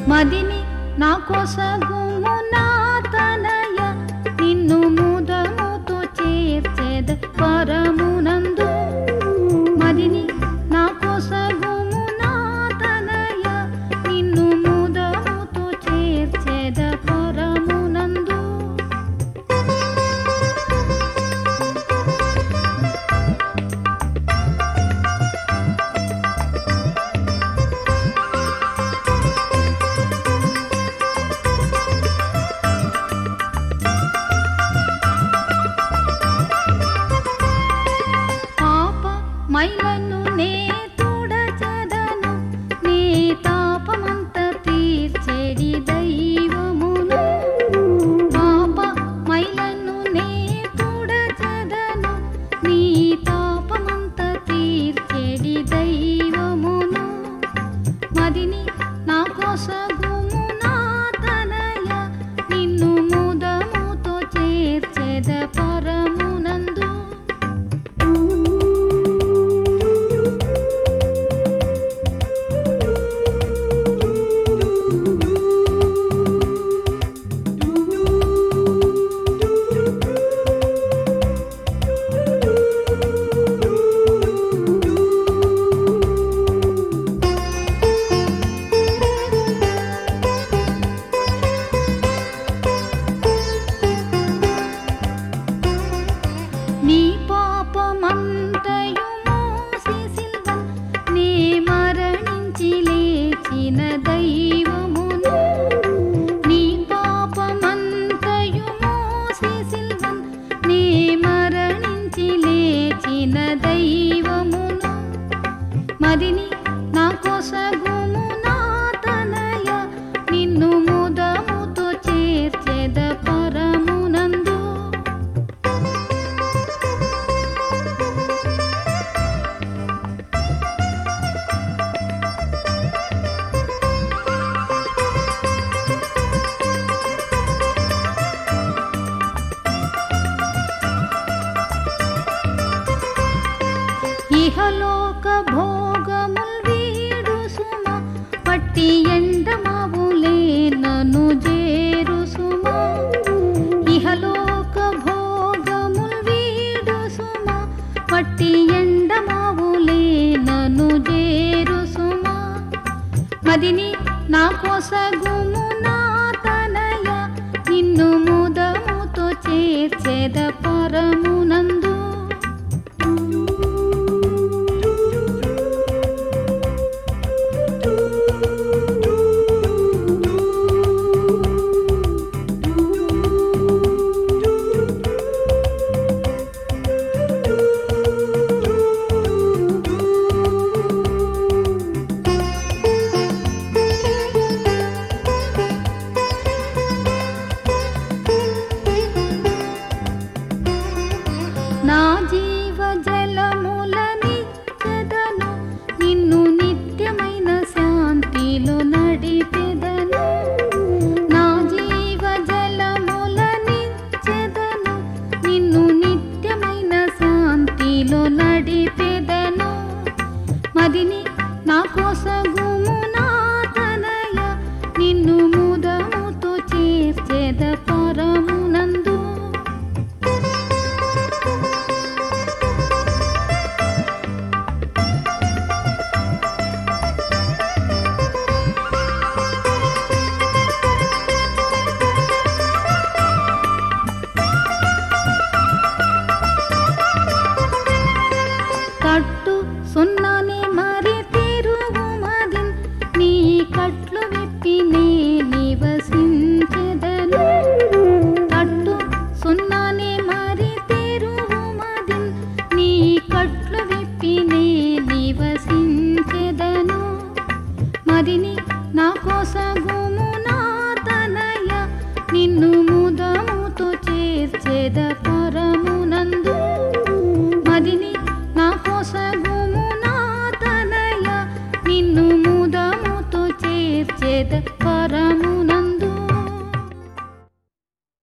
మదిని నా కొసగుము నా తనయ నిన్ను ముదముతో చేర్చేద పరమునందు మదిని నా కొసగుము నా తనయ నిన్ను ముదముతో చేర్చేద పరమునందు పాప మైలను నే తుడచెదను నీ తాపమంత తీర్చెడి దైవమును పాప మైలను నే తుడచెదను నీ తాపమంత తీర్చెడి దైవమును మదిని నా కొసగుము నా తనయ నిన్ను ముదముతో చేర్చెద పరమునందు నీ పాపమంతయు మోసి సిల్వన్ నీ మరణించి లేచిన దైవమును నీ పాపమంతయు మోసి సిల్వన్ నీ మరణించి లేచిన దైవమును మదిని నా కొసగుము నా తనయ నిన్ను ముదముతో చేర్చెద పరమునందు ఇహలోక భోగముల్ వీడు సుమ పట్టి ఎండమావులే నను జేరు సుమ ఇహలోక భోగముల్ వీడు సుమ పట్టి ఎండమావులే నను జేరు సుమ మదిని నా కొసగుము నా తనయ నిన్ను ముదముతో చేర్చేద పరమునందు నా జీవ జలములనిచ్చెదను నిన్ను నిత్యమైన శాంతిలో నడిపెదను నా జీవ జలములనిచ్చెదను నిన్ను నిత్యమైన శాంతిలో నడిపెదను మదిని నా కోసగుము నా తనయ నిన్ను ముదముతో చేర్చెద పరమునందు కట్టు సున్నానే మరి తిరుగుమదిన్ నీ కట్లు విప్పి నే నివసించెదను కట్టు సున్నానే మరి తిరుగుమదిన్ నీ కట్లు విప్పి నే నివసించెదను మదిని నా కోసగుము నా తనయ నిన్ను ముదముతో చేర్చెద పరమునందు మదిని నా కోసగుము నా తనయ నిన్ను ముదముతో చేర్చెద